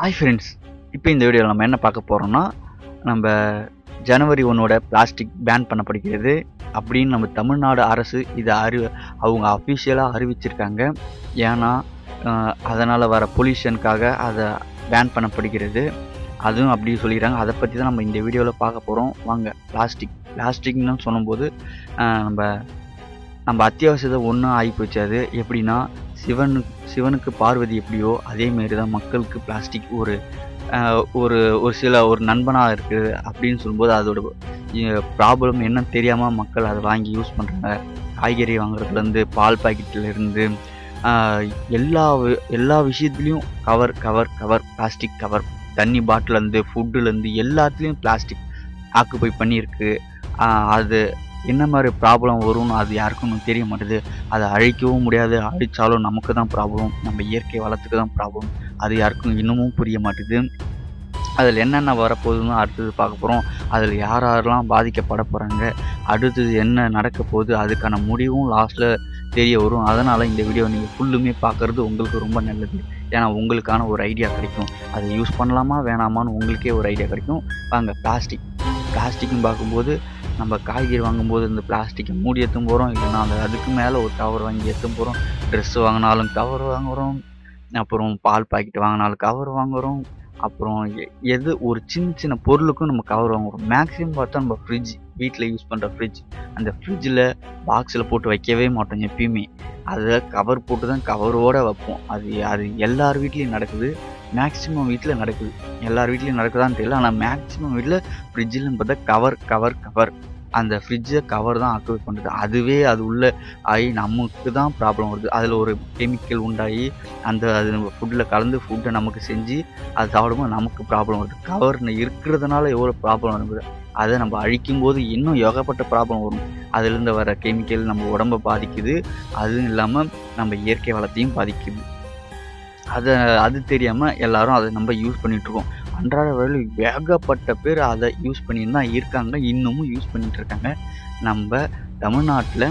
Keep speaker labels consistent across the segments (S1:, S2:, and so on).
S1: hi friends இப்போ இந்த வீடியோவில் நம்ம என்ன பார்க்க போகிறோம்னா நம்ம ஜனவரி ஒன்னோட பிளாஸ்டிக் பேன் பண்ணப்படுகிறது அப்படின்னு நம்ம தமிழ்நாடு அரசு இதை அறி அவங்க அஃபிஷியலாக அறிவிச்சிருக்காங்க ஏன்னா அதனால் வர பொல்யூஷனுக்காக அதை பேன் பண்ணப்படுகிறது அதுவும் அப்படி சொல்லிடுறாங்க அதை பற்றி தான் நம்ம இந்த வீடியோவில் பார்க்க போகிறோம் வாங்க பிளாஸ்டிக் பிளாஸ்டிக்னு சொல்லும்போது ஆஹ் நம்ம நம்ம அத்தியாவசியத்தை ஒன்றும் ஆகிப்போச்சு அது எப்படின்னா சிவனு சிவனுக்கு பார்வதி எப்படியோ அதேமாரி தான் மக்களுக்கு பிளாஸ்டிக் ஒரு ஆஹ் ஒரு ஒரு சில ஒரு நண்பனாக இருக்குது அப்படின்னு சொல்லும்போது அதோட ப்ராப்ளம் என்னன்னு தெரியாமல் மக்கள் அதை வாங்கி யூஸ் பண்ணுறாங்க காய்கறி வாங்குறதுலேருந்து பால் பாக்கெட்லேருந்து எல்லா வி- எல்லா விஷயத்துலேயும் cover cover cover plastic cover தண்ணி பாட்டிலேருந்து ஃபுட்டுலேருந்து எல்லாத்துலேயும் பிளாஸ்டிக் ஆக்குப்பை பண்ணியிருக்கு ஆஹ் அது என்ன மாதிரி ப்ராப்ளம் வரும்னு அது யாருக்கும் இன்னும் தெரிய மாட்டேது அதை அழிக்கவும் முடியாது அழிச்சாலும் நமக்கு தான் ப்ராப்ளம் நம்ம இயற்கை வளத்துக்கு தான் ப்ராப்ளம் அது யாருக்கும் இன்னமும் புரிய மாட்டேது அதில் என்னென்ன வரப்போகுதுன்னு அடுத்தது பார்க்க போகிறோம் அதில் யார் யாரெல்லாம் பாதிக்கப்பட போகிறாங்க அடுத்தது என்ன நடக்க போகுது அதுக்கான முடிவும் லாஸ்ட்டில் தெரிய வரும் அதனால் இந்த வீடியோ நீங்கள் ஃபுல்லுமே பார்க்குறது உங்களுக்கு ரொம்ப நல்லது ஏன்னா உங்களுக்கான ஒரு ஐடியா கிடைக்கும் அதை யூஸ் பண்ணலாமா வேணாமான்னு உங்களுக்கே ஒரு ஐடியா கிடைக்கும் வாங்க பிளாஸ்டிக் பிளாஸ்டிக்னு பார்க்கும்போது நம்ம காய்கறி வாங்கும்போது இந்த பிளாஸ்டிக்கை மூடி எத்தும் போகிறோம் இல்லைன்னா அந்த அதுக்கு மேலே ஒரு கவர் வாங்கி எத்தும் போகிறோம் ட்ரெஸ் வாங்கினாலும் கவர் வாங்குகிறோம் அப்புறம் பால் பாக்கெட் வாங்கினாலும் கவர் வாங்குகிறோம் அப்புறம் எ- எது ஒரு சின்ன சின்ன பொருளுக்கும் நம்ம கவர் வாங்குறோம் மேக்ஸிமம் பார்த்தா நம்ம ஃப்ரிட்ஜ் வீட்டில் யூஸ் பண்ணுற ஃப்ரிட்ஜ் அந்த ஃப்ரிட்ஜில் பாக்ஸில் போட்டு வைக்கவே மாட்டோம் எப்பயுமே அதை கவர் போட்டு தான் கவரோடு வைப்போம் அது அது எல்லார் வீட்லேயும் நடக்குது மேக்ஸிமம் வீட்டில் நடக்குது எல்லார் வீட்லேயும் நடக்குதான்னு தெரியல ஆனால் மேக்ஸிமம் வீட்டில் ஃப்ரிட்ஜில்னு பார்த்தா கவர் கவர் கவர் அந்த ஃப்ரிட்ஜை கவர் தான் ஆக்குபை பண்ணுறது அதுவே அது உள்ள ஆகி நமக்கு தான் ப்ராப்ளம் வருது அதில் ஒரு கெமிக்கல் உண்டாகி அந்த அது நம்ம ஃபுட்டில் கலந்து ஃபுட்டை நமக்கு செஞ்சு அது சாப்பிடும்போது நமக்கு ப்ராப்ளம் வருது கவர் இருக்கிறதுனால எவ்வளோ ப்ராப்ளம் வருது அதை நம்ம அழிக்கும் போது இன்னும் ஏகப்பட்ட ப்ராப்ளம் வரும் அதுலேருந்து வர கெமிக்கல் நம்ம உடம்பை பாதிக்குது அதுவும் இல்லாமல் நம்ம இயற்கை வளத்தையும் பாதிக்குது அதை அது தெரியாமல் எல்லாரும் அதை நம்ம யூஸ் பண்ணிட்டு இருக்கோம் அன்றாட வேலையில் ஏகப்பட்ட பேர் அதை யூஸ் பண்ணிட்டு தான் இருக்காங்க இன்னமும் யூஸ் பண்ணிட்டு இருக்காங்க நம்ம தமிழ்நாட்டில்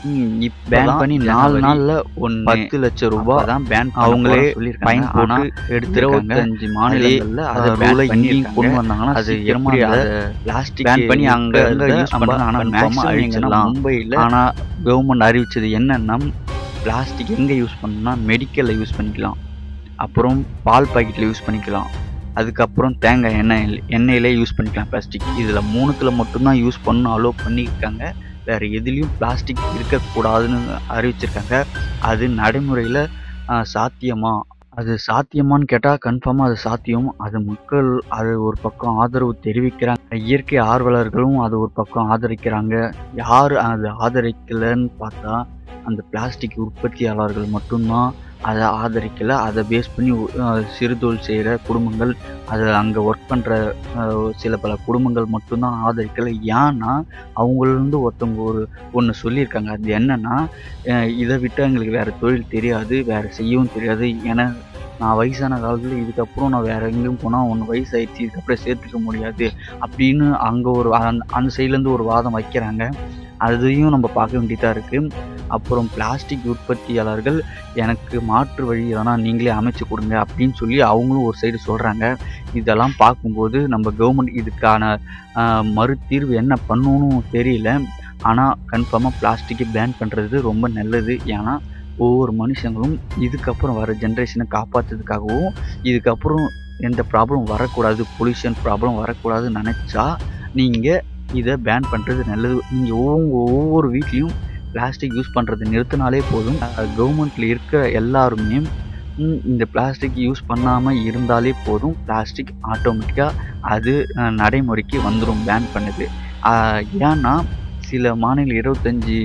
S1: பேன் பண்ணி நாலு நாள்ல ஒன்று பத்து லட்சம் ரூபாய் தான் பேன் அவங்களே ஃபைன் போட்டு எடுத்து இருபத்தஞ்சு மாநிலங்கள்ல அதை ரூலை இங்கேயும் கொண்டு வந்தாங்கன்னா அது எப்படி அதை பிளாஸ்டிக் பேன் பண்ணி அங்க அங்க யூஸ் பண்றாங்க ஆனா மேக்ஸிமம் அழிச்சிடலாம் மும்பையில் ஆனா கவர்மெண்ட் அறிவிச்சது என்னன்னா பிளாஸ்டிக் எங்க யூஸ் பண்ணணும்னா மெடிக்கல்ல யூஸ் பண்ணிக்கலாம் அப்புறம் பால் பாக்கெட்டில் யூஸ் பண்ணிக்கலாம் அதுக்கப்புறம் தேங்காய் எண்ணெய் எண்ணெயிலே யூஸ் பண்ணிக்கலாம் பிளாஸ்டிக் இதில் மூணுத்தில் மட்டும்தான் யூஸ் பண்ணணும் அலோவ் பண்ணியிருக்காங்க வேறு எதுலேயும் பிளாஸ்டிக் இருக்கக்கூடாதுன்னு அறிவிச்சிருக்காங்க அது நடைமுறையில் சாத்தியமா அது சாத்தியமான்னு கேட்டால் கன்ஃபார்மாக அது சாத்தியம் அது மக்கள் அது ஒரு பக்கம் ஆதரவு தெரிவிக்கிறாங்க இயற்கை ஆர்வலர்களும் அது ஒரு பக்கம் ஆதரிக்கிறாங்க யார் அது ஆதரிக்கலைன்னு பார்த்தா அந்த பிளாஸ்டிக் உற்பத்தியாளர்கள் மட்டும்தான் அதை ஆதரிக்கலை அதை பேஸ் பண்ணி அஹ், சிறுதொழில் செய்கிற குடும்பங்கள் அதை அங்கே ஒர்க் பண்ணுற சில பல குடும்பங்கள் மட்டும்தான் ஆதரிக்கலை ஏன்னா அவங்களிருந்து ஒருத்தவங்க ஒரு ஒன்று சொல்லியிருக்காங்க அது என்னன்னா அஹ், இதை விட்டு எங்களுக்கு வேறு தொழில் தெரியாது வேறு செய்யவும் தெரியாது ஏன்னா நான் வயசான காலத்தில் இதுக்கப்புறம் நான் வேறு எங்கேயும் போனால் ஒன்று வயசாயிடுச்சு இதுக்கப்புறம் சேர்த்துக்க முடியாது அப்படின்னு அங்கே ஒரு அந்த அந்த சைட்லேருந்து ஒரு வாதம் வைக்கிறாங்க அதையும் நம்ம பார்க்க வேண்டியதாக இருக்குது அப்புறம் பிளாஸ்டிக் உற்பத்தியாளர்கள் எனக்கு மாற்று வழி எதனா நீங்களே அமைச்சு கொடுங்க அப்படின்னு சொல்லி அவங்களும் ஒரு சைடு சொல்கிறாங்க இதெல்லாம் பார்க்கும்போது நம்ம கவர்மெண்ட் இதுக்கான ஆஹ், மறுதீர்வு என்ன பண்ணணும்னு தெரியல ஆனால் கன்ஃபார்மாக பிளாஸ்டிக்கை பேன் பண்ணுறது ரொம்ப நல்லது ஏன்னா ஒவ்வொரு மனுஷங்களும் இதுக்கப்புறம் வர ஜென்ரேஷனை காப்பாற்றுறதுக்காகவும் இதுக்கப்புறம் எந்த ப்ராப்ளம் வரக்கூடாது பொல்யூஷன் ப்ராப்ளம் வரக்கூடாதுன்னு நினச்சா நீங்கள் இதை பேன் பண்ணுறது நல்லது நீங்கள் ஒவ்வொரு ஒவ்வொரு வீட்லேயும் பிளாஸ்டிக் யூஸ் பண்ணுறது நிறுத்தினாலே போதும் கவர்மெண்ட்டில் இருக்கிற எல்லாருமே ம், இந்த பிளாஸ்டிக் யூஸ் பண்ணாமல் இருந்தாலே போதும் பிளாஸ்டிக் ஆட்டோமேட்டிக்காக அது அஹ், நடைமுறைக்கு வந்துடும் பேன் பண்ணுது ஆஹ், ஏன்னா சில மாநில இருபத்தஞ்சி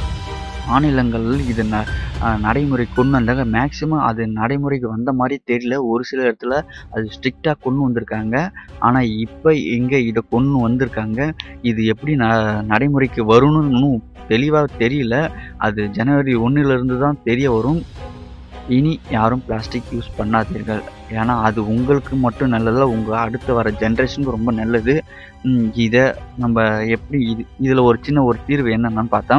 S1: மாநிலங்கள் இது ந அஹ், நடைமுறை கொண்டு வந்தாங்க மேக்ஸிமம் அது நடைமுறைக்கு வந்த மாதிரி தெரியல ஒரு சில இடத்துல அது ஸ்ட்ரிக்டாக கொண்டு வந்திருக்காங்க ஆனால் இப்போ இங்கே இதை கொண்டு வந்திருக்காங்க இது எப்படி ந நடைமுறைக்கு வரும்னு இன்னும் தெளிவாக தெரியல அது ஜனவரி ஒன்றிலிருந்து தான் தெரிய வரும் இனி யாரும் பிளாஸ்டிக் யூஸ் பண்ணாதீர்கள் ஏன்னா அது உங்களுக்கு மட்டும் நல்லதில்ல உங்கள் அடுத்து வர ஜென்ரேஷனுக்கு ரொம்ப நல்லது ம், இதை நம்ம எப்படி இது இதில் ஒரு சின்ன ஒரு தீர்வு என்னென்னு பார்த்தா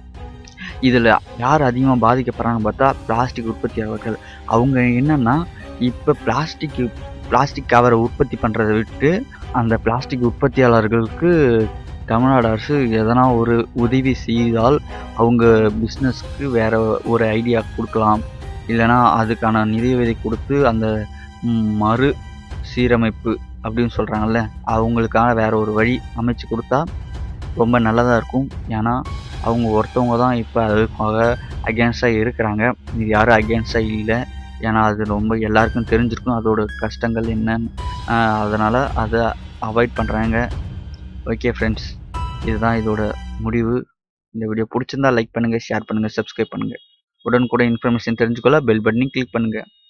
S1: இதில் யார் அதிகமாக பாதிக்கப்படுறாங்கன்னு பார்த்தா பிளாஸ்டிக் உற்பத்தியாளர்கள் அவங்க என்னென்னா இப்போ பிளாஸ்டிக் பிளாஸ்டிக் கவரை உற்பத்தி பண்ணுறதை விட்டு அந்த பிளாஸ்டிக் உற்பத்தியாளர்களுக்கு தமிழ்நாடு அரசு எதனா ஒரு உதவி செய்தால் அவங்க பிஸ்னஸ்க்கு வேற ஒரு ஐடியா கொடுக்கலாம் இல்லைன்னா அதுக்கான நிதியுதவி கொடுத்து அந்த ம், மறு சீரமைப்பு அப்படின்னு சொல்கிறாங்கல்ல அவங்களுக்கான வேற ஒரு வழி அமைச்சு கொடுத்தா ரொம்ப நல்லதாக இருக்கும் ஏன்னா அவங்க ஒருத்தவங்க தான் இப்போ அதுக்காக அகேன்ஸ்டாக இருக்கிறாங்க இது யாரும் அகேன்ஸ்டாக இல்லை ஏன்னா அது ரொம்ப எல்லாருக்கும் தெரிஞ்சிருக்கும் அதோட கஷ்டங்கள் என்னன்னு அதனால் அதை அவாய்ட் பண்ணுறாங்க ஓகே ஃப்ரெண்ட்ஸ் இதுதான் இதோட முடிவு இந்த வீடியோ பிடிச்சிருந்தா லைக் பண்ணுங்கள் ஷேர் பண்ணுங்கள் சப்ஸ்கிரைப் பண்ணுங்கள் உடனுக்குடன் இன்ஃபர்மேஷன் தெரிஞ்சுக்கொள்ள பெல் பட்டனையும் கிளிக் பண்ணுங்கள்